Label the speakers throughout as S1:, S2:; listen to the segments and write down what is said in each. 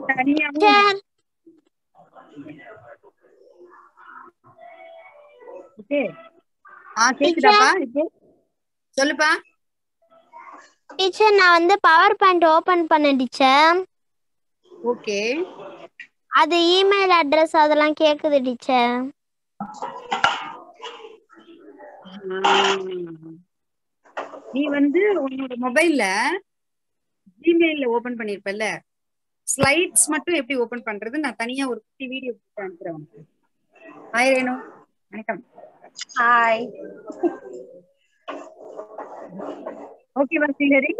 S1: தனியாவும்
S2: teacher
S1: okay ஆ கேக்குதாப்பா இப்போ சொல்லுப்பா
S2: டீச்சர் நான் வந்து பவர் பாயிண்ட் ஓபன் பண்ணேன் டீச்சர்
S1: ஓகே
S2: அது இமெயில் அட்ரஸ் அதெல்லாம் கேக்குது டீச்சர்
S1: நீ வந்து உன்னோட மொபைல்ல ஜிமெயில்ல ஓபன் பண்ணிருப்பல்ல ஸ்லைட்ஸ் மட்டும் எப்படி ஓபன் பண்றது நான் தனியா ஒரு குட்டி வீடியோ போட்டு அனுப்புறேன் உனக்கு ஹாய் ரேணு வணக்கம்
S3: ஹாய்
S1: ஓகே ஸ்ரீஹரி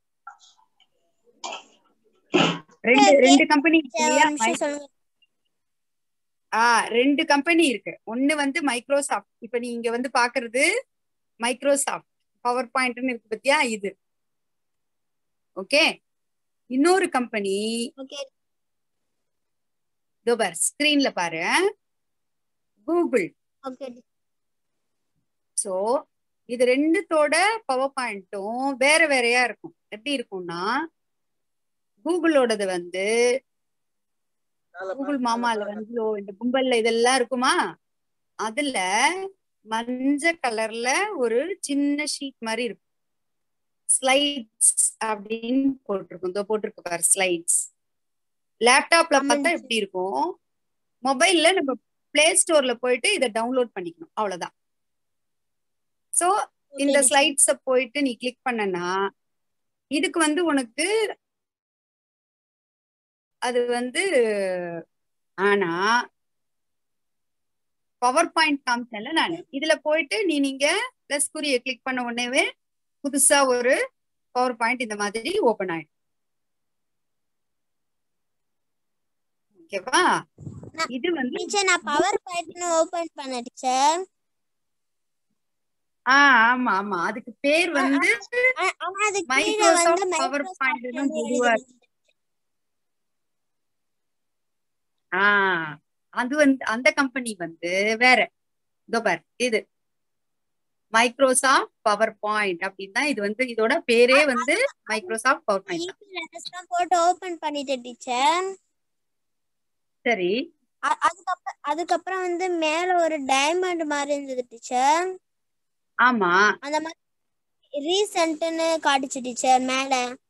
S1: ரெண்டு ரெண்டு கம்பெனி
S2: ஒரு நிமிஷம் சொல்லுங்க
S1: ஆ ரெண்டு கம்பெனி இருக்கு ஒன்னு வந்து மைக்ரோசாஃப்ட் இப்ப நீ இங்க வந்து பாக்குறது மைக்ரோசாஃப்ட் பவர் பாயிண்ட்னு இருக்கு பத்தியா இது ஓகே இன்னொரு கம்பெனி
S2: ஓகே
S1: இதோ பாரு ஸ்கிரீன்ல பாரு கூகுள்
S2: ஓகே
S1: சோ இது ரெண்டுத்தோட பவர் பாயிண்ட்டும் வேற வேறையா இருக்கும் எப்படி இருக்கும்னா கூகுளோடது வந்து கூகுள் மாமால வந்து ஓ, இந்த கும்பல்ல இதெல்லாம் இருக்குமா அதுல மஞ்ச கலர்ல ஒரு சின்ன ஷீட் மாதிரி இருக்கும் ஸ்லைட்ஸ் அப்படின்னு போட்டிருக்கும் இதோ போட்டிருக்கு பாரு ஸ்லைட்ஸ் லேப்டாப்ல
S2: ஆமா
S1: பார்த்தா
S2: teacher.
S1: எப்படி இருக்கும் மொபைல்ல நம்ம பிளே ஸ்டோர்ல போயிட்டு இதை டவுன்லோட் பண்ணிக்கணும் அவ்வளவுதான் சோ இந்த
S2: teacher.
S1: ஸ்லைட்ஸ போயிட்டு நீ கிளிக் பண்ணனா இதுக்கு வந்து உனக்கு அது வந்து ஆனா பவர் பாயிண்ட் காமிச்சேன்ல நான் இதுல போயிட்டு நீ நீங்க பிளஸ் குறிய கிளிக் பண்ண உடனேவே புதுசா ஒரு பவர் பாயிண்ட் இந்த மாதிரி ஓபன் ஆயிடும் ஓகேவா
S2: நான்-
S1: இது வந்து
S2: டீச்சர் நான் பவர் பாயிண்ட் ஓபன் பண்ணேன் டீச்சர்
S1: ஆ ஆமா ஆமா அதுக்கு பேர் வந்து
S2: ஆனா அது கீழே
S1: Microsoft
S2: வந்து
S1: PowerPoint
S2: மைக்ரோசாஃப்ட்
S1: ன்னு
S2: வந்து
S1: பொதுவா
S2: எழுதி
S1: ஆ அது வந்து அந்த கம்பெனி வந்து வேற இதோ பார் இது மைக்ரோசாஃப்ட் பவர் பாயிண்ட் அப்படின்னா இது வந்து இதோட பேரே வந்து மைக்ரோசாஃப்ட் பவர் பாயிண்ட் தான்.
S2: இமெயில் அட்ரஸ்லாம் போட்டு ஓபன் பண்ணிட்டேன் டீச்சர்
S1: சரி
S2: அதுக்கப்புறம் அதுக்கப்புறம் வந்து மேல ஒரு டைமண்ட் மாதிரி இருந்தது டீச்சர்
S1: ஆமா
S2: அந்த மாதிரி ரீசென்ட்னு காட்டுச்சு டீச்சர் மேல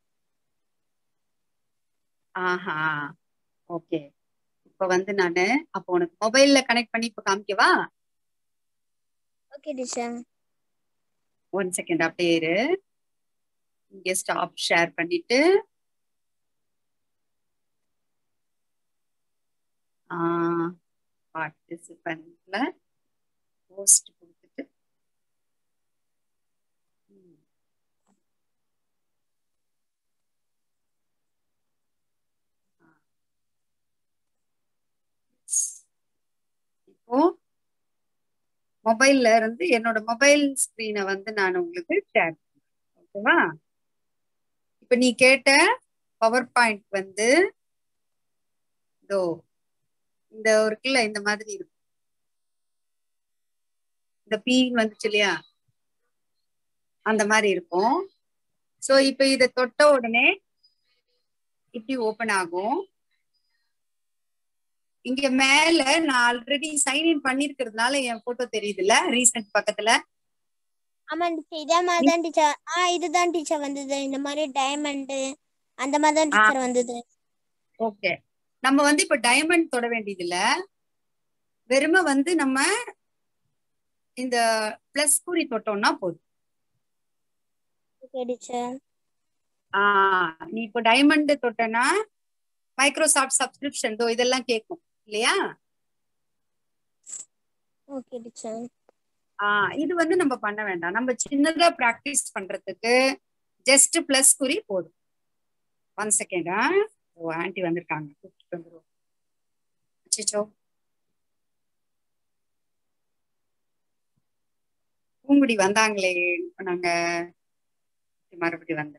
S1: ஆஹா ஓகே இப்ப வந்து நானு அப்போ உனக்கு மொபைல்ல கனெக்ட் பண்ணி இப்ப காமிக்கவா
S2: ஓகே டீச்சர்
S1: ஒன் செகண்ட் அப்படியே இரு இங்க ஸ்டாப் ஷேர் பண்ணிட்டு பார்ட்டிசிபன்ட்ல போஸ்ட் கொடுத்துட்டு ம். ஆ. இப்போ மொபைல்ல இருந்து என்னோட மொபைல் ஸ்கிரீனை வந்து நான் உங்களுக்கு ஷேர் ஓகேவா இப்ப நீ கேட்ட பவர் பாயிண்ட் வந்து இதோ இந்த இருக்குல்ல இந்த மாதிரி இருக்கும் இந்த பி வந்துச்சு இல்லையா அந்த மாதிரி இருக்கும் சோ இப்ப இத தொட்ட உடனே இப்படி ஓபன் ஆகும் இங்க மேல நான் ஆல்ரெடி சைன் இன் பண்ணிருக்கிறதுனால என் போட்டோ தெரியுதுல்ல ரீசன்ட் பக்கத்துல
S2: ஆமா டீச்சர் இதே மாதிரி தான் டீச்சர் ஆ இதுதான் டீச்சர் வந்தது இந்த மாதிரி டைமண்ட் அந்த மாதிரி தான் டீச்சர் வந்தது
S1: ஓகே நம்ம வந்து இப்ப டைமண்ட் தொட வேண்டியது இல்ல வெறும வந்து நம்ம இந்த பிளஸ் குறி தொட்டோம்னா போதும்
S2: ஓகே டீச்சர்
S1: ஆஹ் நீ இப்போ டைமண்ட் தொட்டனா மைக்ரோசாஃப்ட் சப்ஸ்கிரிப்ஷன் தோ இதெல்லாம் கேட்கும் இல்லையா
S2: ஓகே டீச்சர்
S1: ஆஹ் இது வந்து நம்ம பண்ண வேண்டாம் நம்ம சின்னதா பிராக்டிஸ் பண்றதுக்கு ஜஸ்ட் பிளஸ் குறி போதும் ஒன் செகண்டா ஓ ஆன்ட்டி வந்திருக்காங்க கூப்பிட்டு வந்துருவோம் அச்சச்சோ பூங்குடி வந்தாங்களே இப்ப நாங்க மறுபடியும் வந்து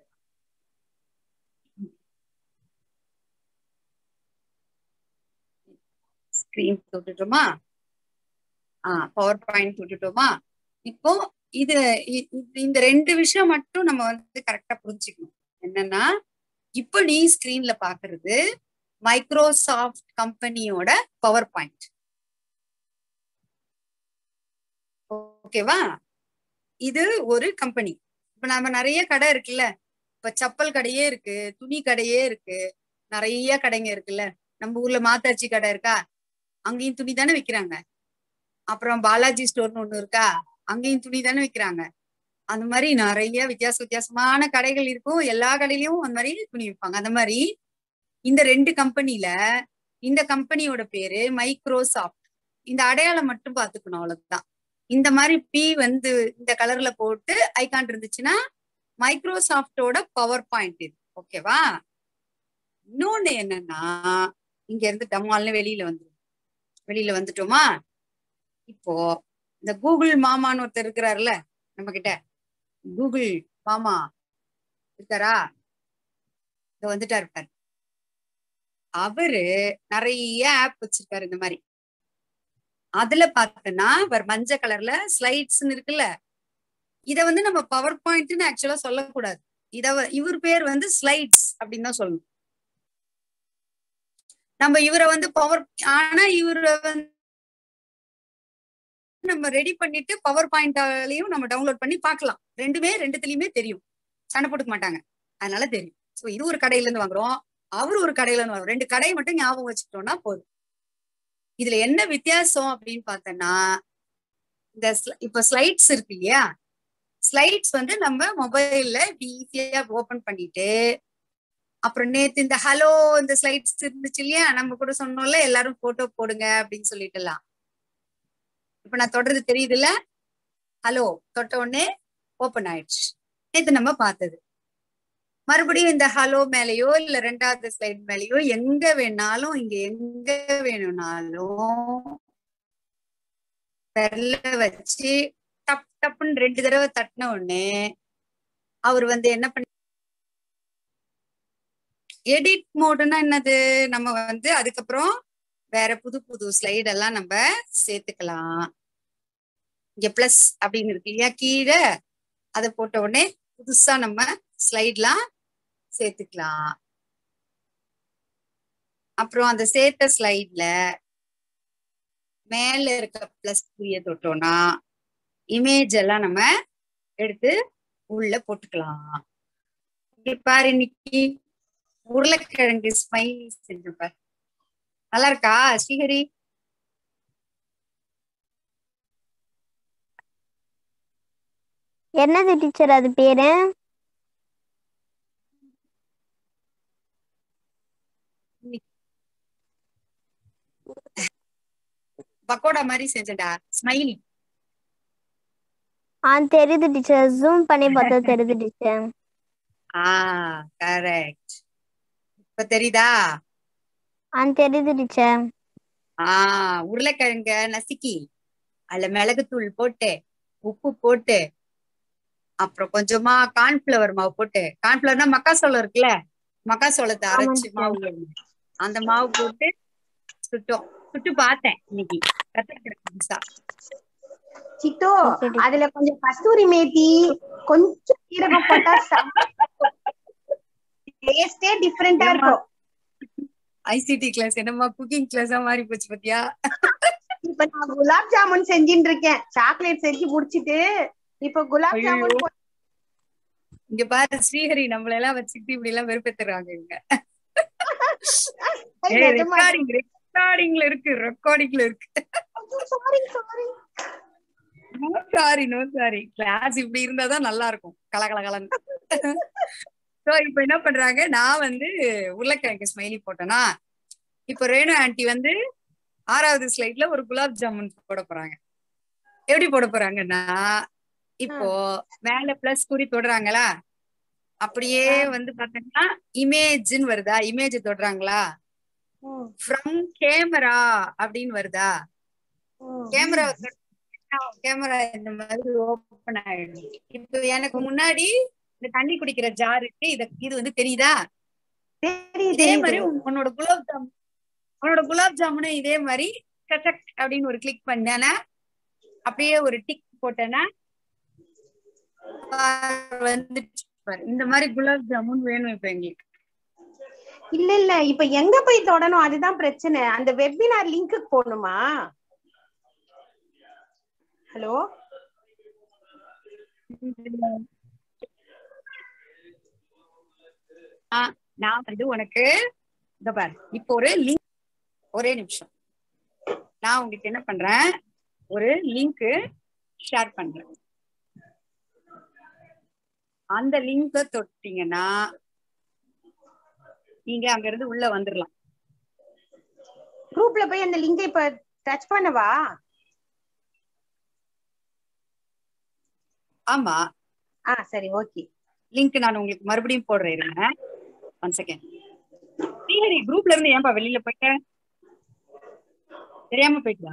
S1: ஸ்கிரீன் தொட்டுட்டோமா ஆ பவர் பாயிண்ட் தொட்டுட்டோமா இப்போ இது இ- இது- இந்த ரெண்டு விஷயம் மட்டும் நம்ம வந்து கரெக்டா புரிஞ்சுக்கணும் என்னன்னா இப்போ நீ ஸ்கிரீன்ல பாக்குறது மைக்ரோசாஃப்ட் கம்பெனியோட பவர் பாயிண்ட் ஓகேவா இது ஒரு கம்பெனி இப்ப நம்ம நிறைய கடை இருக்குல்ல இப்ப செப்பல் கடையே இருக்கு துணி கடையே இருக்கு நிறைய கடைங்க இருக்குல்ல நம்ம ஊர்ல மாத்தாச்சி கடை இருக்கா அங்கேயும் துணி தானே விக்கிறாங்க அப்புறம் பாலாஜி ஸ்டோர்னு ஒண்ணு இருக்கா அங்கேயும் துணி தானே விக்கிறாங்க அந்த மாதிரி நிறைய வித்தியாச வித்தியாசமான கடைகள் இருக்கும் எல்லா கடையிலயும் அந்த மாதிரி துணி விற்பாங்க அந்த மாதிரி இந்த ரெண்டு கம்பெனில இந்த கம்பெனியோட பேரு மைக்ரோசாஃப்ட் இந்த அடையாளம் மட்டும் பாத்துக்கணும் அவ்வளவுதான் இந்த மாதிரி பி வந்து இந்த கலர்ல போட்டு ஐகான் இருந்துச்சுன்னா மைக்ரோசாஃப்டோட பவர் பாயிண்ட் இது ஓகேவா இன்னொன்னு என்னன்னா இங்க இருந்து டமால்னு வெளியில வந்துடும் வெளியில வந்துட்டோமா இப்போ இந்த கூகுள் மாமான்னு ஒருத்தர் இருக்கிறாருல நம்ம கிட்ட கூகுள் மாமா இருக்காரா இங்க வந்துட்டா இருப்பாரு அவரு நிறைய ஆப் வச்சிருக்காரு இந்த மாதிரி அதுல பார்த்தோன்னா இவர் மஞ்சள் கலர்ல ஸ்லைட்ஸ்னு இருக்குல்ல இத வந்து நம்ம பவர் பாயிண்ட்னு ஆக்சுவலா சொல்லக்கூடாது இத வ- இவர் பேர் வந்து ஸ்லைட்ஸ் அப்படின்னு தான் சொல்லணும் நம்ம இவரை வந்து பவர் ஆனா இவரை வந்து நம்ம ரெடி பண்ணிட்டு பவர் பாயிண்டாலையும் நம்ம டவுன்லோட் பண்ணி பார்க்கலாம் ரெண்டுமே ரெண்டுத்துலயுமே தெரியும் சண்டை போட்டுக்க மாட்டாங்க அதனால தெரியும் சோ இது ஒரு கடையில இருந்து வாங்குறோம் அவரு ஒரு கடையில இருந்து வாங்குறோம் ரெண்டு கடையை மட்டும் ஞாபகம் வச்சுக்கிட்டோம்னா போதும் இதுல என்ன வித்தியாசம் அப்படின்னு பார்த்தோம்னா இந்த sli- இப்ப ஸ்லைட்ஸ் இருக்கு இல்லையா ஸ்லைட்ஸ் வந்து நம்ம மொபைல்ல இப்படி ஈஸியா ஓபன் பண்ணிட்டு அப்புறம் நேத்து இந்த ஹலோ இந்த ஸ்லைட்ஸ் இருந்துச்சு இல்லையா நம்ம கூட சொன்னோம்ல எல்லாரும் போட்டோ போடுங்க அப்படின்னு சொல்லிட்டுலாம் இப்ப நான் தொடர்றது தெரியுதுல்ல ஹலோ தொட்ட உடனே ஓபன் ஆயிடுச்சு நேத்து நம்ம பார்த்தது மறுபடியும் இந்த ஹலோ மேலயோ இல்ல ரெண்டாவது ஸ்லைட் மேலயோ எங்க வேணாலும் இங்க எங்க வேணும்னாலும் விரல வச்சு டப் டப்புன்னு ரெண்டு தடவை தட்டின உடனே அவர் வந்து என்ன பண்ணி எடிட் மோடுன்னா என்னது நம்ம வந்து அதுக்கப்புறம் வேற புது புது ஸ்லைட் எல்லாம் நம்ம சேர்த்துக்கலாம் இங்க பிளஸ் அப்படின்னு இருக்கு இல்லையா கீழே அதை போட்ட உடனே புதுசா நம்ம ஸ்லைட்லாம் சேர்த்துக்கலாம் அப்புறம் அந்த சேர்த்த ஸ்லைட்ல மேல இருக்க பிளஸ் குறிய தொட்டோம்னா இமேஜ் எல்லாம் நம்ம எடுத்து உள்ள போட்டுக்கலாம் இங்க பாரு இன்னைக்கு உருளைக்கிழங்கு ஸ்மைல் செஞ்சிருப்பார் நல்லா இருக்கா ஸ்ரீஹரி
S2: என்னது டீச்சர் அது பேரு
S1: பக்கோடா மாதிரி செஞ்சடா ஸ்மைலி
S2: ஆ தெரியுது டீச்சர் ஜூம் பண்ணி பார்த்தா தெரியுது டீச்சர்
S1: ஆ கரெக்ட் இப்ப தெரியுதா
S2: ஆ தெரியுது டீச்சர்
S1: ஆ உருளைக்கிழங்க நசுக்கி அதுல மிளகுத்தூள் போட்டு உப்பு போட்டு அப்புறம் கொஞ்சமா கார்ன்ஃபிளவர் மாவு போட்டு கார்ன்ஃபிளவர்னா மக்காசோளம் இருக்குல்ல மக்காசோளத்தை
S2: ஆமா
S1: அரைச்சு
S2: teacher.
S1: மாவு வேணும். அந்த மாவு போட்டு சுட்டோம் சுட்டு பார்த்தேன் இன்னைக்கு கத்துக்கிட்டேன் புதுசா
S3: சித்து
S2: Okay, teacher.
S3: அதுல கொஞ்சம் கஸ்தூரி மேத்தி கொஞ்சம் சீரகம் போட்டா டேஸ்டே டிஃபரெண்டா இருக்கும்
S1: ஐசிடி கிளாஸ் என்னமா குக்கிங் கிளாஸா மாறி போச்சு பாத்தியா
S3: இப்ப நான் குலாப் ஜாமுன் செஞ்சுட்டு இருக்கேன் சாக்லேட் செஞ்சு முடிச்சிட்டு இப்ப குலாப் ஜாமுன்
S1: ஐயோ. இங்க பாரு ஸ்ரீஹரி நம்மள எல்லாம் வச்சுக்கிட்டு இப்படி எல்லாம் வெறுப்பேத்துறாங்க இங்க ரெக்கார்டிங் ரெக்கார்டிங்ல இருக்கு ரெக்கார்டிங்ல இருக்கு
S3: sorry sorry
S1: no sorry no sorry class இப்படி இருந்தாதான் நல்லா இருக்கும் கலகலகலன்னு சோ இப்ப என்ன பண்றாங்க நான் வந்து உருளைக்கிழங்கு ஸ்மைலி போட்டேனா இப்ப ரேணு ஆண்டி வந்து ஆறாவது ஸ்லைட்ல ஒரு குலாப் ஜாமுன் போட போறாங்க எப்படி போட போறாங்கன்னா இப்போ மேல பிளஸ் குறி தொடுறாங்களா அப்படியே வந்து பாத்தீங்கன்னா இமேஜ்னு வருதா இமேஜ் தொடுறாங்களா ஃப்ரம் கேமரா அப்படின்னு வருதா கேமரா கேமரா இந்த மாதிரி ஓபன் ஆயிடும் இப்போ எனக்கு முன்னாடி இந்த தண்ணி குடிக்கிற ஜார் இருக்கு இத இது வந்து தெரியுதா
S3: தெரியுது
S1: இதே மாதிரி
S3: தெரியுது
S1: உன்- உன்னோட குலாப் ஜாமுன் உன்னோட குலாப் ஜாமுனை இதே மாதிரி சச்சக் அப்படின்னு ஒரு கிளிக் பண்ணேன்னா அப்படியே ஒரு டிக் போட்டேன்னா பாரு, வந்துடுச்சு பாரு. இந்த மாதிரி குலாப் ஜாமுன் வேணும் இப்ப எங்களுக்கு
S3: இல்ல இல்ல இப்ப எங்க போய் தொடணும் அதுதான் பிரச்சனை அந்த வெபினார் லிங்க்குக்கு போகணுமா ஹலோ
S1: ஆ, நான் வந்து உனக்கு இந்த பாரு இப்போ ஒரு லிங்க் ஒரே நிமிஷம் நான் உங்களுக்கு என்ன பண்றேன் ஒரு லிங்க் ஷேர் பண்றேன் அந்த லிங்க தொட்டீங்கன்னா நீங்க அங்க இருந்து உள்ள வந்துடலாம்
S3: குரூப்ல போய் அந்த லிங்கை இப்ப டச் பண்ணவா
S1: ஆமா
S3: ஆ சரி ஓகே
S1: லிங்க் நான் உங்களுக்கு மறுபடியும் போடுறேன் இருங்க ஒன் செகண்ட் ஸ்ரீஹரி குரூப்ல இருந்து ஏன்பா வெளியில போயிட்ட தெரியாம போயிட்டா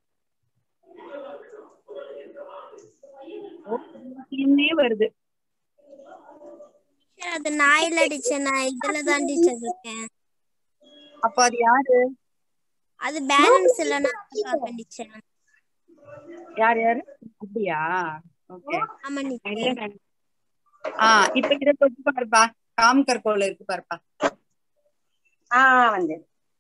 S1: ஓ, வருது
S2: டீச்சர் அது நாயில அடிச்சேன் நான் இதுல தான் டீச்சர் இருக்கேன்
S1: அப்ப அது யாரு
S2: அது பேலன்ஸ் இல்லைன்னா பார்ப்பேன் டீச்சர்
S1: யார் யாரு அப்படியா ஓகே
S2: ஆமா
S1: இல்ல
S2: டீச்சர்
S1: நான் ஆ இப்ப இத தொட்டு பாருப்பா காம் கற்கோல இருக்கு பாருப்பா
S3: ஆ வந்து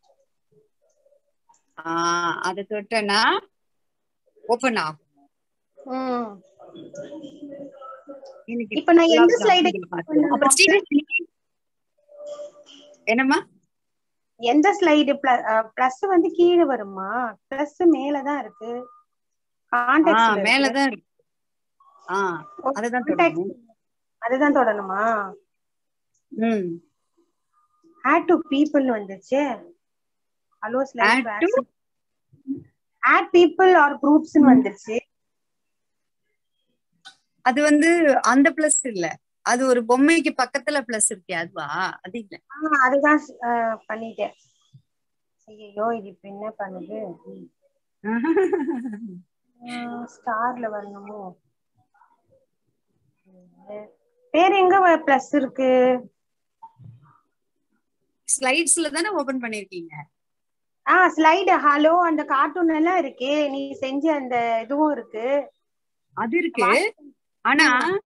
S1: ஆ அதை தொட்டனா ஓபன் ஆகும்
S3: ம்
S1: இன்னைக்கு
S3: இப்ப நான் எந்த slide
S1: அப்புறம் ஸ்ரீஹரி என்னம்மா
S3: எந்த ஸ்லைடு பிளஸ் வந்து கீழே வருமா பிளஸ் மேலதான் இருக்கு
S1: ஆ
S3: கான்டெக்ட்
S1: மேலதான் இருக்கு ஆ அததான் தொடணும்
S3: அதுதான் தொடணுமா
S1: ம்
S3: ஆட் டு பீப்புள் வந்துச்சு hello
S1: Add to?
S3: Add people or groups வந்துருச்சு
S1: அது வந்து அந்த பிளஸ் இல்ல அது ஒரு பொம்மைக்கு பக்கத்துல பிளஸ் இருக்கே அதுவா அது இல்ல
S3: ஆ, அதுதான் ஆ, பண்ணிட்டேன் ஐயோ இது இப்ப என்ன பண்ணுது ஸ்டார்ல வரணுமோ வேற எங்க பிளஸ் இருக்கு
S1: ஸ்லைட்ஸ்ல தானே ஓபன் பண்ணிருக்கீங்க
S3: ஆ ஸ்லைடு ஹலோ அந்த கார்ட்டூன் எல்லாம் இருக்கே நீ செஞ்ச அந்த இதுவும் இருக்கு
S1: அது இருக்கு ஆனா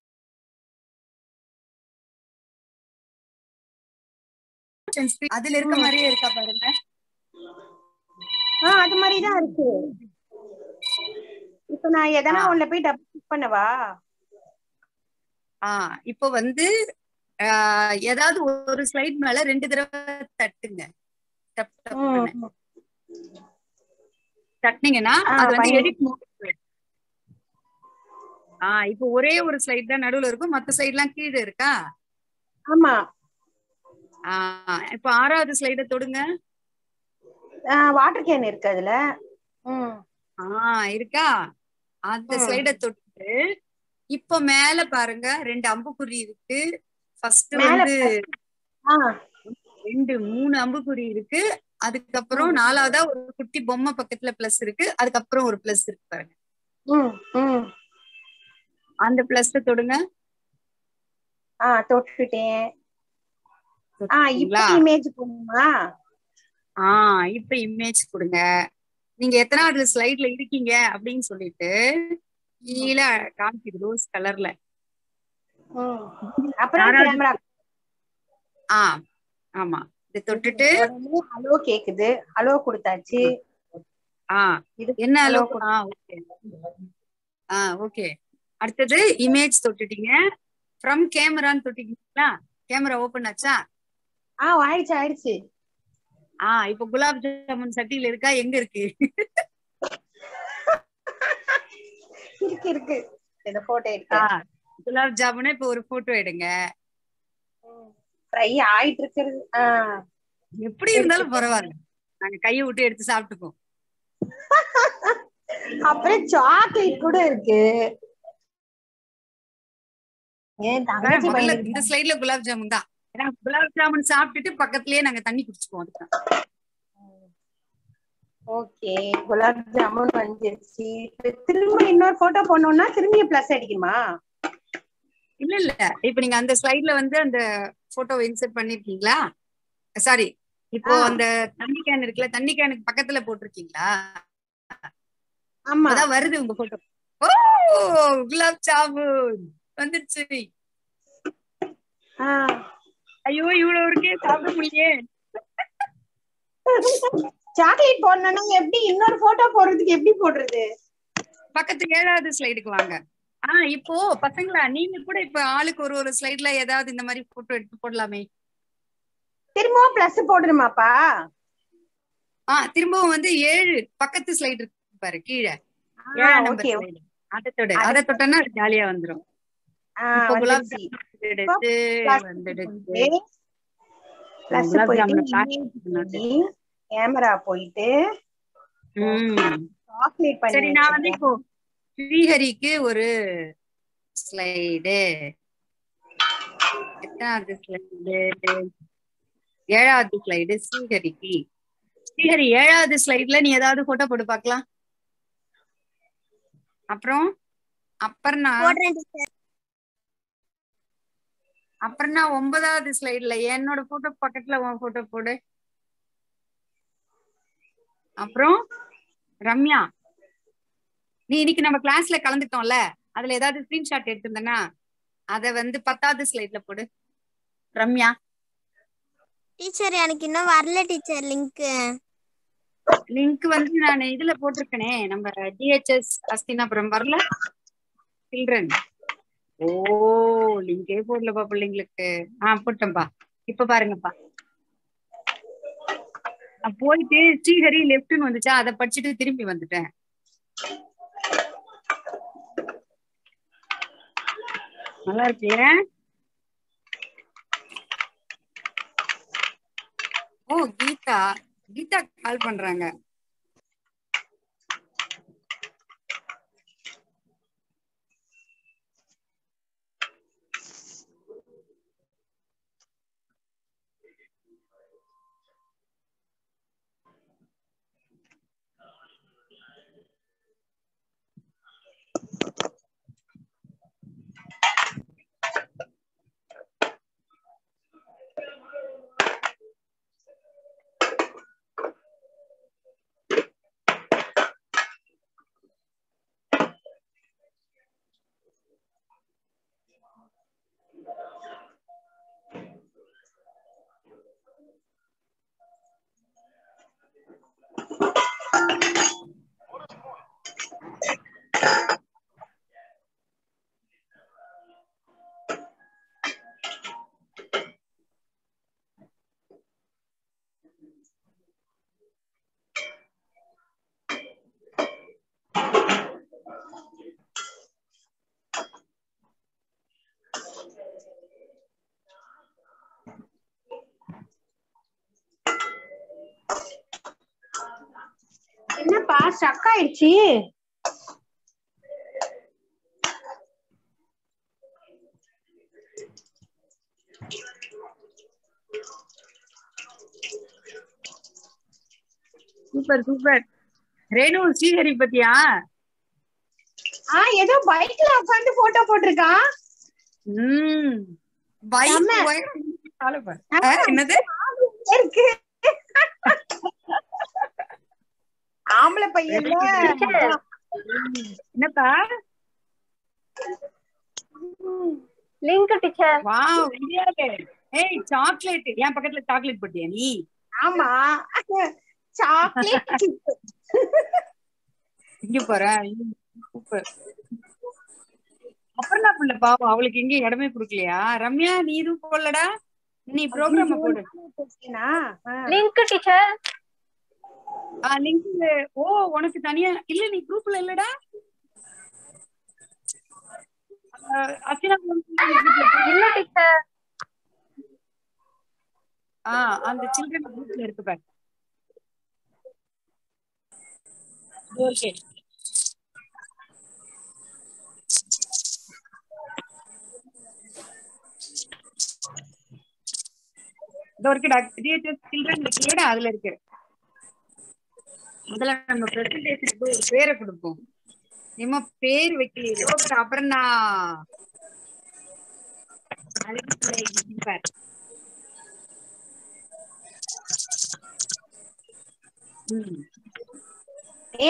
S1: அதுல இருக்க மாதிரியே இருக்கா பாருங்க
S3: ஆ அது மாதிரிதான் இருக்கு இப்ப நான் எதனா
S1: ஆ.
S3: உள்ள போய் டப் பண்ணவா
S1: ஆ இப்போ வந்து ஆஹ், ஏதாவது ஒரு ஸ்லைட் மேல ரெண்டு தடவை தட்டுங்க டப் டப்னு. தட்டுனீங்கன்னா
S3: ஆ,
S1: அது வந்து
S3: பண்ணி-
S1: எடிட் மோட் ஆ இப்போ ஒரே ஒரு ஸ்லைட் தான் நடுவுல இருக்கும் மத்த ஸ்லைட்லாம் கீழே இருக்கா
S3: ஆமா
S1: ஆ இப்போ ஆறாவது ஸ்லைட தொடுங்க
S3: வாட்டர் கேன் இருக்கு அதுல ம்
S1: ஆ இருக்கா அந்த
S3: ம்.
S1: ஸ்லைட தொட்டு இப்போ மேல பாருங்க ரெண்டு அம்புக்குறி இருக்கு ஃபர்ஸ்ட்
S3: மேல
S1: வந்து
S3: ஆ
S1: ரெண்டு மூணு அம்புக்குறி இருக்கு அதுக்கப்புறம் நாலாவதா ஒரு குட்டி பொம்மை பக்கத்துல பிளஸ் இருக்கு அதுக்கப்புறம் ஒரு பிளஸ் இருக்கு பாருங்க
S3: ம் ம்
S1: அந்த பிளஸ் தொடுங்க
S3: ஆ தொட்டுட்டேன் ஆ இப்ப
S1: தொட்டுட்டீங்களா?
S3: இமேஜ் போடணுமா
S1: ஆ இப்ப இமேஜ் கொடுங்க நீங்க எத்தனாவது ஸ்லைட்ல இருக்கீங்க அப்படின்னு சொல்லிட்டு கீழே காமிக்குது ரோஸ் கலர்ல
S3: ம் அப்புறம்
S1: யாராவது-
S3: கேமரா
S1: ஆ ஆமா இதை தொட்டுட்டு
S3: ஹலோ கேக்குது ஹலோ கொடுத்தாச்சு
S1: ஆ
S3: இது
S1: என்ன
S3: hello
S1: அளவுக்கு ஆ ஓகே ஆ ஓகே அடுத்தது இமேஜ் தொட்டுட்டீங்க ஃப்ரம் கேமரான்னு தொட்டிட்டீங்களா கேமரா ஓபன் ஆச்சா
S3: ஆ ஆயிடுச்சு ஆயிடுச்சு
S1: ஆ இப்போ குலாப் ஜாமுன் சட்டியில இருக்கா எங்க இருக்கு
S3: இருக்கு இருக்கு இந்த போட்டோ
S1: ஆ,
S3: எடுக்க
S1: குலாப் ஜாமுனை இப்போ ஒரு போட்டோ எடுங்க
S3: ஃப்ரை ஆயிட்டு இருக்கிறது ஆ
S1: எப்படி இருந்தாலும் பரவாயில்ல நாங்க கையை விட்டு எடுத்து சாப்பிட்டுப்போம்
S3: அப்புறம் சாக்லேட் கூட இருக்கு ஏன் தங்கச்சி
S1: முதல்ல
S3: பையனுக்கு
S1: இந்த ஸ்லைட்ல குலாப் ஜாமுன் தான் ஏன்னா குலாப் ஜாமுன் சாப்பிட்டுட்டு பக்கத்துலயே நாங்க தண்ணி குடிச்சுப்போம் அதுக்கு
S3: ஓகே குலாப் ஜாமுன் வந்துருச்சு இப்ப திரும்ப இன்னொரு போட்டோ போடணும்னா திரும்பி பிளஸ் அடிக்குமா
S1: இல்ல இல்ல இப்ப நீங்க அந்த ஸ்லைட்ல வந்து அந்த போட்டோ இன்சர்ட் பண்ணிருக்கீங்களா சாரி இப்போ
S3: ஆ.
S1: அந்த தண்ணி கேன் இருக்குல்ல தண்ணி கேனுக்கு பக்கத்துல போட்டிருக்கீங்களா
S3: ஆமா
S1: அதான் வருது உங்க போட்டோ ஓ குலாப் ஜாமுன் வந்துருச்சு
S3: ஆ,
S1: ஐயோ இவ்வளவு இருக்கே சாப்பிட முடியலையே
S3: சாக்லேட் போடணும்னா எப்படி இன்னொரு போட்டோ போடுறதுக்கு எப்படி போடுறது
S1: பக்கத்து ஏழாவது ஸ்லைடுக்கு வாங்க ஆ இப்போ பசங்களா நீங்க கூட இப்ப ஆளுக்கு ஒரு ஒரு ஸ்லைட்ல ஏதாவது இந்த மாதிரி போட்டோ எடுத்து போடலாமே
S3: திரும்பவும் பிளஸ் போடணுமாப்பா
S1: ஆ திரும்பவும் வந்து ஏழு பக்கத்து ஸ்லைடு இருக்கு பாரு கீழே ஏழாம் நம்பர்
S3: ஓகே
S1: ஸ்லைடு அதை தொடு அதை தொட்டனா ஜாலியா வந்துரும் இப்போ குலாப் ஜாமுன் எடுத்து வந்துடுச்சு
S3: பிளஸ்
S1: குலாப்
S3: போயிட்டு
S1: ஜாமுன் பிளாஸ்டிக்
S3: கேமரா போயிட்டு
S1: ம்
S3: சாக்லேட் பண்ணி
S1: சரி நான் வந்து இப்போ ஸ்ரீஹரிக்கு ஒரு ஸ்லைடு எத்தனாவது ஸ்லைடு ஏழாவது ஸ்லைடு ஸ்ரீஹரிக்கு ஸ்ரீஹரி ஏழாவது ஸ்லைட்ல நீ ஏதாவது போட்டோ போட்டு பார்க்கலாம் அப்புறம் அப்புறம்
S2: போடுறேன் டீச்சர்
S1: அப்புறம்னா ஒன்பதாவது ஸ்லைட்ல என்னோட போட்டோ பக்கத்துல உன் போட்டோ போடு அப்புறம் ரம்யா நீ இன்னைக்கு நம்ம கிளாஸ்ல கலந்துட்டோம்ல அதுல ஏதாவது ஸ்கிரீன்ஷாட் எடுத்திருந்தனா அத வந்து பத்தாவது ஸ்லைட்ல போடு ரம்யா
S2: டீச்சர் எனக்கு இன்னும் வரல டீச்சர் லிங்க்
S1: லிங்க் வந்து நான் இதுல போட்டிருக்கனே நம்ம டிஹெச்எஸ் அஸ்தினாபுரம் வரல சில்ட்ரன் ஓ லிங்கே போடலப்பா பிள்ளைங்களுக்கு ஆ போட்டேன்பா இப்ப பாருங்கப்பா நான் போயிட்டு ஸ்ரீஹரி லெஃப்ட்னு வந்துச்சா அதை படிச்சுட்டு திரும்பி வந்துட்டேன் நல்லா இருக்குல்ல ஓ கீதா கீதா கால் பண்றாங்க
S3: என்னப்பா ஸ்டக் ஆயிடுச்சு
S1: சூப்பர் சூப்பர் ரேணு ஸ்ரீஹரி பத்தியா
S3: ஆ ஏதோ பைக்ல உட்கார்ந்து போட்டோ போட்டிருக்கான்
S1: உம் பைக்
S3: செம்ம.
S1: உயரம் காலை பாரு. ஆ, என்னது
S3: இருக்கு ஆம்பளை பையன்ல
S1: என்னப்பா
S2: லிங்க் டீச்சர்
S1: வாவ் இந்தியாவே ஏய் சாக்லேட் என் பக்கத்துல சாக்லேட் போட்டியா நீ
S3: ஆமா சாக்லேட்
S1: இங்க போறேன் சூப்பர் அப்புறம் புள்ள பாவம் அவளுக்கு எங்க இடமே குடுக்கலையா ரம்யா நீ எதுவும் போடலடா நீ ப்ரோக்ராம் போடு
S2: லிங்க் டீச்சர்
S1: ஆ லிங்க் ஓ உனக்கு தனியா இல்ல நீ குரூப்ல இல்லடா அசினா
S2: இல்ல டீச்சர்
S1: ஆ அந்த சில்ட்ரன் குரூப்ல இருக்கு பாரு ஓகே இதோ இருக்குடா கிரியேட்டர் சில்ட்ரன் இருக்குல்லடா அதுல இருக்கு முதல்ல நம்ம பிரசன்டேஷனுக்கு ஒரு பேரை கொடுப்போம் நம்ம பேர் வைக்கலையோ அப்புறம் நான் அழைப்புகளை பாரு. ம்
S3: ஏ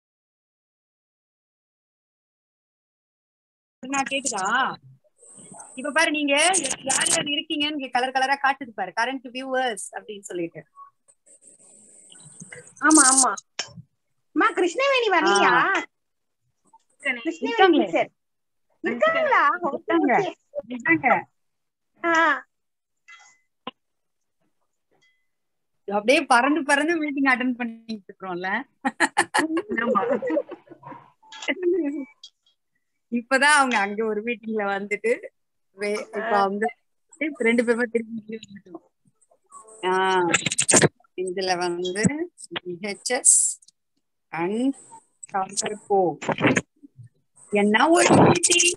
S1: நான் கேக்குதா இப்ப பாரு நீங்க யார் யார் இருக்கீங்கன்னு கலர் கலரா காட்டுது பாரு கரண்ட் வியூவர்ஸ் அப்படின்னு சொல்லிட்டு
S3: ஆமா ஆமா அம்மா கிருஷ்ணவேணி வரலையா கிருஷ்ணவேணி
S1: இருக்காங்களே.
S3: டீச்சர் இருக்காங்களா Okay,
S1: இருக்காங்க.
S3: okay.
S1: இதாங்க.
S3: ஆ,
S1: அப்படியே பறந்து பறந்து மீட்டிங் அட்டன் பண்ணிட்டு இருக்கிறோம்ல
S3: ஆமா.
S1: இப்பதான் அவங்க அங்க ஒரு மீட்டிங்ல வந்துட்டு வே- இப்ப வந்து இப்ப ரெண்டு பேருமே திரும்பி இங்க வந்துட்டோம். ஆஹ் இதுல வந்து ஹெச்எஸ் அண்ட் கம்பர் போ என்ன ஒரு மீட்டிங்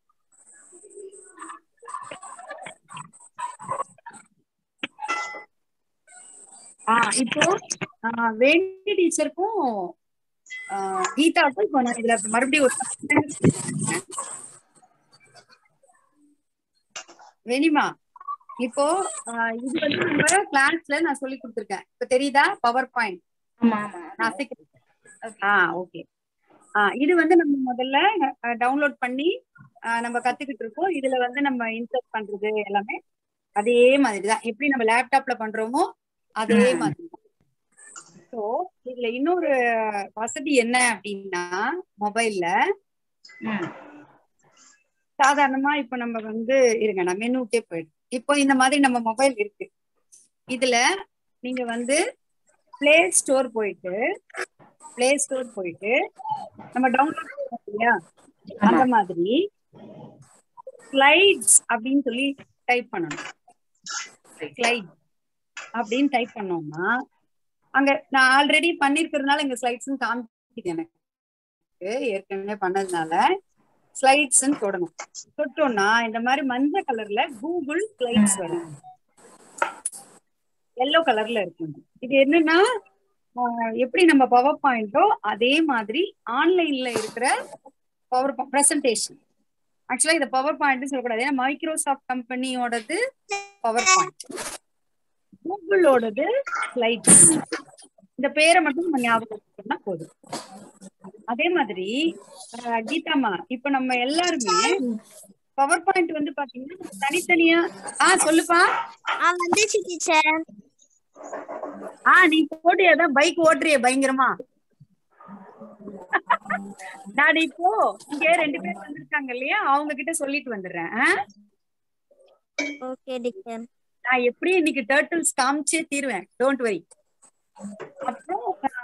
S1: ஆஹ் இப்போ ஆஹ் வேண்டி டீச்சருக்கும் ஆஹ் கீதாவுக்கும் இப்போ நான் இதுல மறுபடியும் ஒரு வேணிமா இப்போ ஆஹ் இது வந்து நம்ம கிளாஸ்ல நான் சொல்லி கொடுத்துருக்கேன் இப்ப தெரியுதா பவர் பாயிண்ட்
S3: ஆமா ஆமா
S1: நான் அசைக்கிறேன் ஆ ஓகே ஆ இது வந்து நம்ம முதல்ல டவுன்லோட் பண்ணி ஆஹ் நம்ம கத்துக்கிட்டு இருக்கோம் இதுல வந்து நம்ம இன்சர்ட் பண்றது எல்லாமே அதே மாதிரி தான் எப்படி நம்ம லேப்டாப்ல பண்றோமோ அதே மாதிரி ஸோ இதுல இன்னொரு வசதி என்ன அப்படின்னா மொபைல்ல சாதாரணமா இப்ப நம்ம வந்து இருங்க நான் மெனுக்கே போயிடும் இப்போ இந்த மாதிரி நம்ம மொபைல் இருக்கு இதுல நீங்க வந்து பிளே ஸ்டோர் போயிட்டு பிளே ஸ்டோர் போயிட்டு நம்ம டவுன்லோட் பண்ணோம் இல்லையா அந்த மாதிரி ஸ்லைட்ஸ் அப்படின்னு சொல்லி டைப் பண்ணணும் ஸ்லைட் அப்படின்னு டைப் பண்ணோம்னா அங்க நான் ஆல்ரெடி பண்ணிருக்கிறதுனால இங்க ஸ்லைட்ஸ் காமிக்குது எனக்கு ஏற்கனவே பண்ணதுனால ஸ்லைட்ஸ் தொடணும் தொட்டோம்னா இந்த மாதிரி மஞ்சள் கலர்ல கூகுள் ஸ்லைட்ஸ் வரும் எல்லோ கலர்ல இருக்கும் இது என்னன்னா ஆஹ் எப்படி நம்ம பவர் பாயிண்டோ அதே மாதிரி ஆன்லைன்ல இருக்கிற பவர் பிரசன்டேஷன் ஆக்சுவலா இதை பவர் பாயிண்ட் சொல்லக்கூடாது ஏன்னா மைக்ரோசாஃப்ட் கம்பெனியோடது பவர் பாயிண்ட் கூகுளோடது ஸ்லைட்ஸ் இந்த பேரை மட்டும் நம்ம ஞாபகம் வச்சுக்கணும்னா போதும் அதே மாதிரி ஆஹ் கீதாமா இப்ப நம்ம எல்லாருமே பவர் பாயிண்ட் வந்து பாத்தீங்கன்னா தனித்தனியா ஆ சொல்லுப்பா
S2: ஆ வந்துச்சு டீச்சர்
S1: ஆ நீ போட்டியா தான் பைக் ஓட்டுறிய பயங்கரமா நான் இப்போ இங்க ரெண்டு பேர் வந்திருக்காங்க இல்லையா அவங்க கிட்ட சொல்லிட்டு வந்துடுறேன் ஆ?
S2: ஓகே டீச்சர்
S1: நான் எப்படி இன்னைக்கு டேர்ட்டில்ஸ் காமிச்சே தீருவேன் டோன்ட் வரி அப்புறம்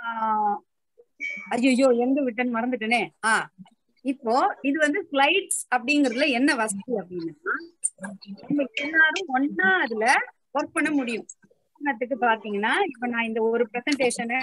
S1: ஐயோ எங்க விட்டேன்னு மறந்துட்டேனே ஆ இப்போ இது வந்து ஸ்லைட்ஸ் அப்படிங்கறதுல என்ன வசதி அப்படின்னா நம்ம எல்லாரும் ஒன்னா அதுல ஒர்க் பண்ண முடியும் உதாரணத்துக்கு பாத்தீங்கன்னா இப்ப நான் இந்த ஒரு பிரசன்டேஷனை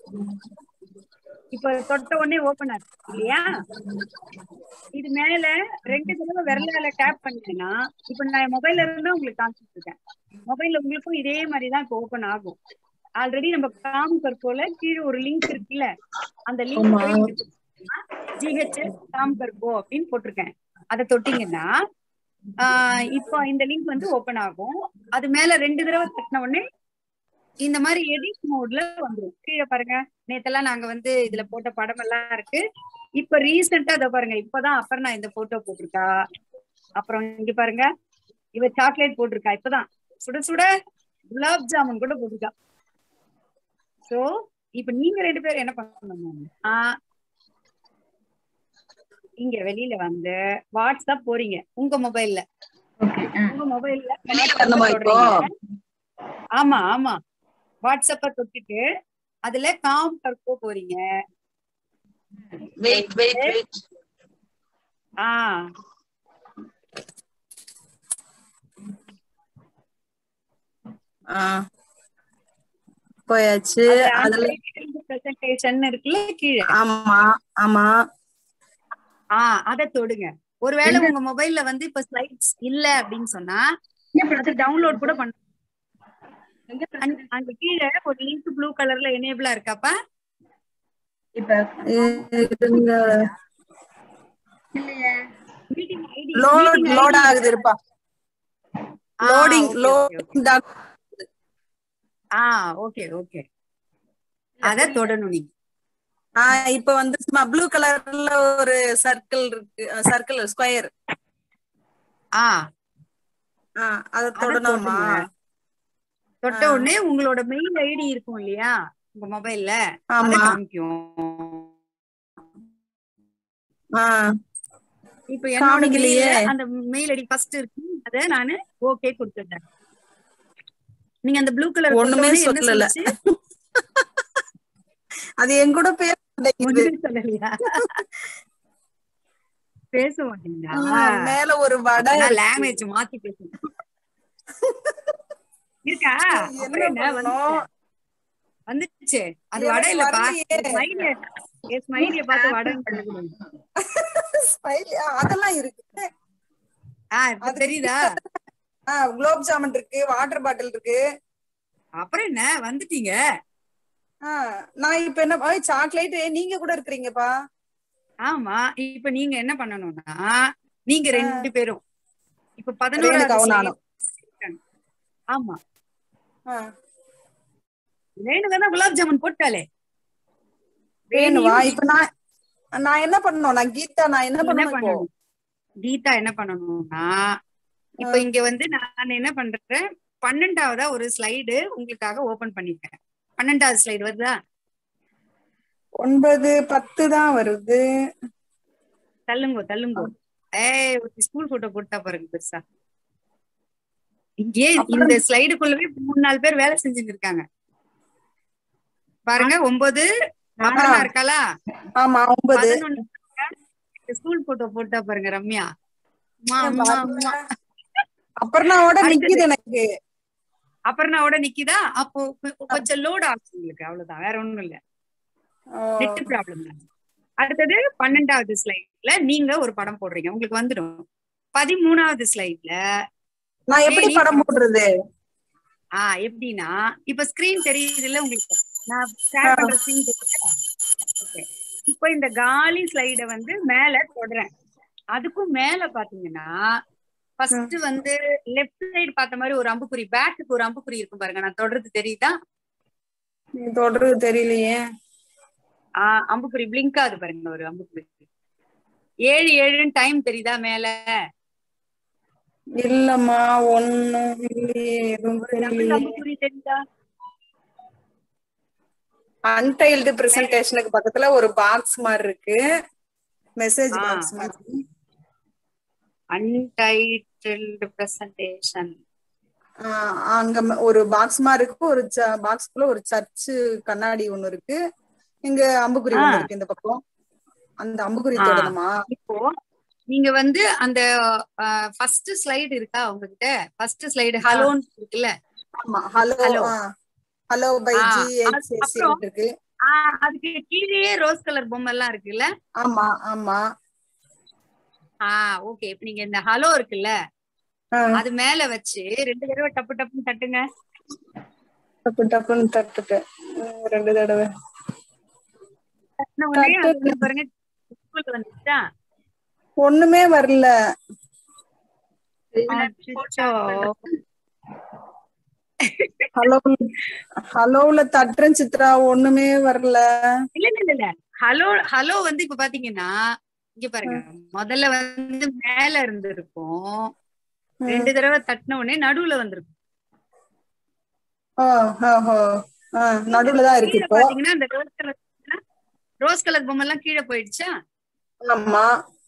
S1: இப்ப தொட்ட உடனே ஓபன் ஆகுது இல்லையா இது மேல ரெண்டு தடவை விரலால டேப் பண்ணீங்கன்னா இப்ப நான் மொபைல்ல இருந்தா உங்களுக்கு காமிச்சிட்டு இருக்கேன் மொபைல்ல உங்களுக்கும் இதே மாதிரிதான் இப்ப ஓபன் ஆகும் ஆல்ரெடி நம்ம காம்கர் போல கீழே ஒரு லிங்க் இருக்குல்ல அந்த லிங்க் ஜிஹெச்எஸ் காம்கர் கோ அப்படின்னு போட்டிருக்கேன் அதை தொட்டீங்கன்னா ஆஹ் இப்போ இந்த லிங்க் வந்து ஓபன் ஆகும் அது மேல ரெண்டு தடவை தட்டின உடனே இந்த மாதிரி எடிட் மோட்ல வந்துரும் கீழே பாருங்க நேத்தெல்லாம் நாங்க வந்து இதுல போட்ட படம் எல்லாம் இருக்கு இப்ப ரீசெண்டா இதை பாருங்க இப்பதான் அப்புறம் நான் இந்த போட்டோ போட்டிருக்கா அப்புறம் இங்க பாருங்க இவ சாக்லேட் போட்டிருக்கா இப்பதான் சுட சுட குலாப் ஜாமுன் கூட போட்டிருக்கா சோ இப்ப நீங்க ரெண்டு பேரும் என்ன பண்ணணும் ஆஹ் இங்க வெளியில வந்து வாட்ஸ்அப் போறீங்க உங்க மொபைல்ல உங்க மொபைல்ல
S3: வரணுமா இப்போ?
S1: ஆமா ஆமா வாட்ஸ்அப்ப தொட்டுட்டு அதுல காம் கற்கோ போறீங்க
S4: வெயிட் வெயிட் வெயிட்
S1: ஆ
S4: போயாச்சு அதுல
S1: பிரசன்டேஷன் இருக்குல்ல கீழே
S4: ஆமா ஆமா
S1: ஆ அத தொடுங்க ஒருவேளை உங்க மொபைல்ல வந்து இப்ப ஸ்லைட்ஸ் இல்ல அப்படின்னு சொன்னா அது டவுன்லோட் கூட பண்ண அங்க- அங்க கீழே ஒரு லிங்க் ப்ளூ கலர்ல எனேபிளா இருக்காப்பா
S4: இருங்க
S1: மீட்டிங் ஐடி
S4: லோட் லோட் ஆகுது இருப்பா லோடிங் லோடிங்
S1: ஆ ஓகே ஓகே அத தொடணும் நீங்க
S4: ஆ இப்ப வந்து ப்ளூ கலர்ல ஒரு சர்க்கிள் இருக்கு சர்க்கிள் ஸ்கொயர்
S1: ஆ
S4: ஆ அத
S1: அத
S4: தொடணுமா
S1: தொடுங்க. தொட்ட
S4: ஆ.
S1: உடனே உங்களோட மெயில் ஐடி இருக்கும் இல்லையா உங்க மொபைல்ல அத
S4: ஆமா
S1: காமிக்கும்
S4: ஆ
S1: இப்ப என்னோட
S4: காமிக்கலையே.
S1: மெயில்ல அந்த மெயில் ஐடி ஃபர்ஸ்ட் இருக்கு அத நானு ஓகே கொடுத்துட்டேன் நீங்க அந்த ப்ளூ கலர்
S4: ஒண்ணுமே சொல்லல. அது என் கூட பேச மாட்டேங்குது
S1: ஒண்ணுமே சொல்லலையா பேச மாட்டீங்களா
S4: ஆ, மேல ஒரு வடை
S1: நான்
S4: இருக்கு.
S1: லாங்குவேஜ் மாத்தி பேசுறேன் இருக்கா அப்புறம்
S4: என்ன
S1: என்ன
S4: பண்ணணும்?
S1: வந்து வந்துச்சு அது
S4: எனக்கு
S1: வடை இல்லப்பா
S4: வரலையே.
S1: ஸ்மைலிய என் ஸ்மைலிய பார்த்து வடைன்னு கண்டுபிடிங்க
S4: Smiley, ஆ, அதெல்லாம் இருக்கு
S1: ஆ இப்ப தெரியுதா
S4: ஆ, குலோப் ஜாமுன் இருக்கு வாட்டர் பாட்டில் இருக்கு
S1: அப்புறம் என்ன வந்துட்டீங்க
S4: ஆ, நான் இப்ப என்ன சாக்லேட் நீங்க கூட இருக்கிறீங்கப்பா
S1: ஆமா இப்ப நீங்க என்ன பண்ணணும்னா நீங்க
S4: ஆ.
S1: ரெண்டு பேரும் இப்ப
S4: ரேணுகாவும்
S1: பதினோராவது
S4: நானும்.
S1: slide. ஆமா
S4: ஆ,
S1: ரேணுகா தான் குலாப் ஜாமுன் போட்டாலே
S4: வேணுவா இப்ப நான் நான் என்ன பண்ணணும் நான் கீதா நான் என்ன
S1: என்ன
S4: பண்ணணும் இப்போ
S1: பண்ணணும் கீதா என்ன பண்ணணும்னா இப்ப இங்க வந்து நான் என்ன பண்றேன் பன்னெண்டாவதா ஒரு ஸ்லைடு உங்களுக்காக ஓபன் பண்ணிருக்கேன் பன்னெண்டாவது ஸ்லைடு வருதா
S4: ஒன்பது பத்து தான் வருது
S1: தள்ளுங்கோ தள்ளுங்கோ ஏய் ஒரு ஸ்கூல் போட்டோ போட்டா பாருங்க பெருசா இங்கே இந்த ஸ்லைடுக்குள்ளவே மூணு நாலு பேர் வேலை செஞ்சுட்டு இருக்காங்க பாருங்க ஒன்பது அப்புறமா இருக்காளா
S4: ஆமா ஒன்பது
S1: பதினொன்னு ஸ்கூல் போட்டோ போட்டா பாருங்க ரம்யா அம்மா, அம்மா, அம்மா.
S4: அப்புறம்னாவோட
S1: அடுத்தது.
S4: நிக்குது எனக்கு
S1: அபர்ணாவோட நிக்குதா அப்போ கொ- கொஞ்சம் லோட் ஆகும் உங்களுக்கு அவ்வளவுதான் வேற ஒண்ணும் இல்ல
S4: ஓ,
S1: நெட் ப்ராப்ளம் தான் அடுத்தது பன்னெண்டாவது ஸ்லைட்ல நீங்க ஒரு படம் போடுறீங்க உங்களுக்கு வந்துடும் பதிமூணாவது ஸ்லைட்ல
S4: நான் எப்படி
S1: சரி.
S4: படம் போடுறது
S1: ஆஹ் எப்படின்னா இப்ப ஸ்கிரீன் தெரியுது இல்ல உங்களுக்கு நான் ஷேர் பண்ற ஸ்கிரீன் தெரியுதா Okay. இப்போ இந்த காலி ஸ்லைட வந்து மேல தொடறேன் அதுக்கும் மேல பாத்தீங்கன்னா ஃபர்ஸ்ட் வந்து லெஃப்ட் சைடு பார்த்த மாதிரி ஒரு அம்புக்குறி பேக்குக்கு ஒரு அம்புக்குறி இருக்கும் பாருங்க நான் தொடர்றது தெரியுதா
S4: நீ தொடர்றது தெரியலையே
S1: ஆஹ் அம்புக்குறி பிளிங்க் ஆகுது பாருங்க ஒரு அம்புக்குறி ஏழு ஏழுன்னு டைம் தெரியுதா மேல
S4: இல்லம்மா ஒண்ணும் இல்லையே எதுவும்
S1: டபுள்
S4: தெரியலையே
S1: அம்புக்குறி தெரியுதா
S4: அன்டைல்டு பிரசன்டேஷனுக்கு பக்கத்துல ஒரு பாக்ஸ் மாதிரி இருக்கு மெசேஜ்
S1: ஆ.
S4: பாக்ஸ் மாதிரி
S1: அன்டைட்டில்டு பிரசன்டேஷன்
S4: ஆஹ் அங்க ம- ஒரு பாக்ஸ் மாதிரி இருக்கு ஒரு பாக்ஸ்க்குள்ள ஒரு சர்ச் கண்ணாடி ஒண்ணு இருக்கு இங்க அம்புக்குறி
S1: ஆ.
S4: ஒண்ணு இருக்கு இந்த பக்கம் அந்த அம்புக்குறி
S1: ஆ.
S4: தொடணுமா
S1: இப்போ நீங்க வந்து அந்த ஃபர்ஸ்ட் ஸ்லைடு இருக்கா உங்ககிட்ட ஃபர்ஸ்ட் ஸ்லைடு ஹலோன்னு இருக்குல்ல
S4: ஆமா ஹலோ
S1: Hello.
S4: ஹலோ பை
S1: ஆ,
S4: ஜி
S1: அது- அப்புறம்?
S4: இருக்கு
S1: ஆஹ் அதுக்கு கீழேயே ரோஸ் கலர் பொம்மை எல்லாம் இருக்குல்ல
S4: ஆமா ஆமா
S1: ஆஹ் ஓகே இப்ப நீங்க இந்த ஹலோ இருக்குல்ல
S4: ஆ,
S1: அது மேல வச்சு ரெண்டு தடவை டப்பு டப்புன்னு தட்டுங்க
S4: டப்பு டப்புன்னு தட்டுட்டேன் உம், ரெண்டு தடவை
S1: தட்டுன உடனே அது
S4: தட்டு.
S1: வந்து பாருங்க ஸ்கூலுக்கு வந்துச்சா
S4: ஒண்ணுமே வரல
S1: அச்சச்சோ.
S4: ஹலோ ஹலோல தட்டுறேன் சித்ரா ஒண்ணுமே வரல
S1: இல்ல இல்ல இல்ல, இல்ல ஹலோ ஹலோ வந்து இப்ப பாத்தீங்கன்னா இங்க பாருங்க முதல்ல வந்து மேல இருந்திருக்கும் ரெண்டு தடவை தட்டின உடனே நடுவுல வந்திருக்கும்
S4: ஓ ஓஹோ ஆ, நடுவுலதான் இருக்கு
S1: கீழே
S4: இப்போ
S1: பாத்தீங்கன்னா அந்த ரோஸ் கலர் ரோஸ் கலர் பொம்மை எல்லாம் கீழே போயிடுச்சா
S4: ஆமா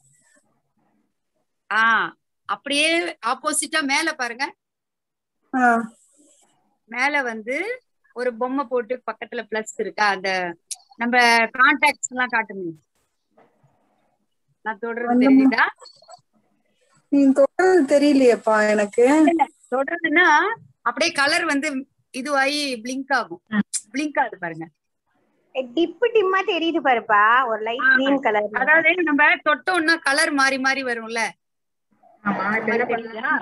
S1: ஆ அப்படியே ஆப்போசிட்டா மேல பாருங்க
S4: ஆ,
S1: மேல வந்து ஒரு பொம்மை போட்டு பக்கத்துல பிளஸ் இருக்கா அந்த நம்ம கான்டாக்ட்ஸ் எல்லாம் காட்டுங்க நான் தொடர்றது
S4: அந்த-
S1: தெரியுதா
S4: நீ தொடர்றது தெரியலையேப்பா எனக்கு
S1: தொடர்றதுன்னா அப்படியே கலர் வந்து இதுவாகி பிளிங்க் ஆகும் பிளிங்க் ஆகுது பாருங்க
S3: டிப்பு டிம்மா தெரியுது பாருப்பா ஒரு லைட்
S1: ஆ.
S3: கிரீன் கலர்
S1: அதாவது நம்ம தொட்டோம்னா கலர் மாறி மாறி வரும்ல அது மாதிரி தெரியுதா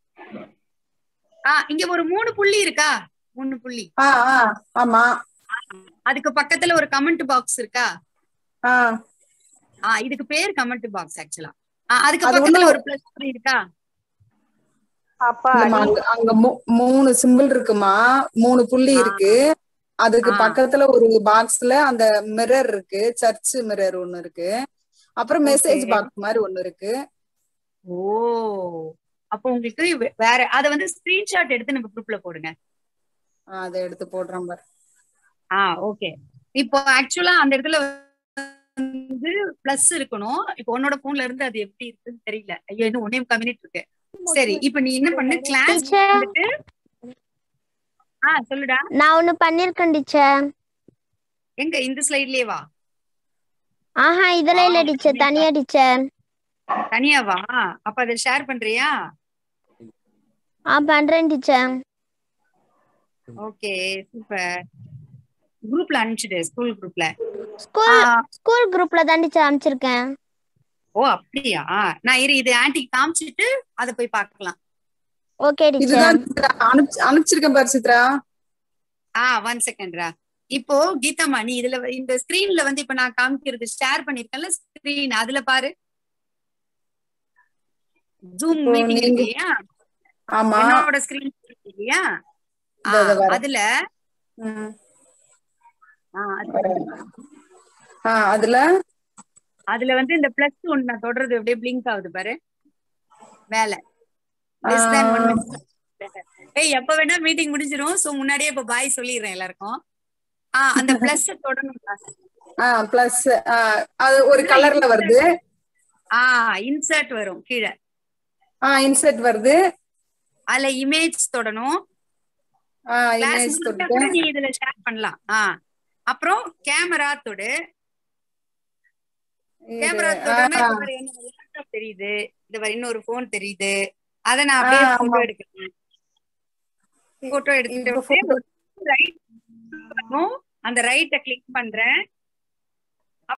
S1: ஆ இங்க ஒரு மூணு புள்ளி இருக்கா மூணு புள்ளி
S4: ஆ ஆ ஆமா
S1: அதுக்கு பக்கத்துல ஒரு கமெண்ட் பாக்ஸ் இருக்கா
S4: ஆ
S1: ஆ இதுக்கு பேர் கமெண்ட் பாக்ஸ் ஆக்சுவலா அதுக்கு
S4: அது
S1: பக்கத்துல
S4: ஒண்ணும்
S1: ஒரு பிளஸ் குறி இருக்கா
S3: அப்பா
S4: இல்லம்மா, அங்க அங்க மூ- மூணு சிம்பிள் இருக்குமா மூணு புள்ளி
S1: ஆ.
S4: இருக்கு அதுக்கு
S1: ஆ.
S4: பக்கத்துல ஒரு பாக்ஸ்ல அந்த மிரர் இருக்கு சர்ச் மிரர் ஒண்ணு இருக்கு அப்புறம் மெசேஜ்
S1: Okay.
S4: பாக்ஸ் மாதிரி ஒண்ணு இருக்கு
S1: ஓ அப்போ உங்களுக்கு வே- வேற அத வந்து ஸ்கிரீன்ஷாட் எடுத்து நம்ம குரூப்ல போடுங்க
S4: ஆ, அதை எடுத்து போடுறேன் பாரு
S1: ஆ ஓகே இப்போ ஆக்சுவலா அந்த இடத்துல வந்து பிளஸ் இருக்கணும் இப்போ உன்னோட போன்ல இருந்து அது எப்படி இருக்குன்னு தெரியல ஐயோ இன்னும் ஒன்னே முக்கால் மினிட் இருக்கு சரி இப்போ நீ என்ன பண்ணு கிளாஸ்
S2: Teacher.
S1: வந்துட்டு ஆ சொல்லுடா
S2: நான் ஒண்ணு பண்ணிருக்கேன் டீச்சர்
S1: எங்க இந்த ஸ்லைட்லயே வா
S2: ஆஹா இதெல்லாம் இல்ல டீச்சர் தனியா டீச்சர்
S1: தனியா வா அப்ப அதை ஷேர் பண்றியா
S2: ஆ பண்றேன் டீச்சர்
S1: ஓகே சூப்பர் குரூப்ல அனுப்பிச்சிடு ஸ்கூல் குரூப்ல
S2: ஸ்கூல் ஸ்கூல் குரூப்ல தான் டீச்சர் அனுப்பிச்சிருக்கேன்
S1: ஓ அப்படியா நான் இரு இது ஆன்டி காமிச்சிட்டு அத போய் பார்க்கலாம்
S2: ஓகே டீச்சர்
S4: இதுதான் சித்ரா, அனுப்பிச்சு அனுப்பிச்சிருக்கேன் பாரு சித்ரா
S1: ஆ ஒன் செகண்ட்ரா இப்போ கீதாமா நீ இதுல வ- இந்த ஸ்கிரீன்ல வந்து இப்ப நான் காமிக்கிறது ஷேர் பண்ணிருக்கேன்ல ஸ்கிரீன் அதுல பாரு ஜூம்
S4: இப்போ
S1: மீட்டிங்
S4: நீங்க-
S1: இருக்கு இல்லையா
S4: ஆமா
S1: என்னோட ஸ்கிரீன் இல்லையா ஆ,
S4: இதோ இதோ வரேன்.
S1: அதுல
S4: ம்.
S1: ஆ, அது-
S4: ஆ அதுல
S1: அதுல வந்து இந்த பிளஸ் ஒன் நான் தொடர்றது அப்படியே பிளிங்க் ஆகுது பாரு மேல less than one minute. ஏய் எப்ப வேணா மீட்டிங் முடிஞ்சிரும் சோ முன்னாடியே இப்ப பாய் சொல்லிடுறேன் எல்லாருக்கும் ஆ அந்த பிளஸ் தொடணும்
S4: ஆ பிளஸ் அது ஒரு கலர்ல வருது
S1: ஆ இன்சர்ட் வரும் கீழே
S4: ஆ இன்செர்ட் வருது
S1: அதுல இமேஜ் தொடணும்
S4: ஆ
S1: கிளாஸ்
S4: இமேஜ்
S1: முடிஞ்சா
S4: தொட்டு
S1: கூட நீ இதுல ஷேர் பண்ணலாம் ஆ அப்புறம் கேமரா தொடு கேமரா தொடனா இந்த மாதிரி என்னோட லேப்டாப் தெரியுது இந்த மாதிரி இன்னொரு போன் தெரியுது அத நான் அப்படியே
S4: ஆ,
S1: போட்டோ
S4: ஆமா.
S1: எடுக்கிறேன் போட்டோ
S4: இப்ப
S1: எடுத்துட்டு
S4: photo-
S1: ரைட் அந்த ரைட்ட கிளிக் பண்றேன்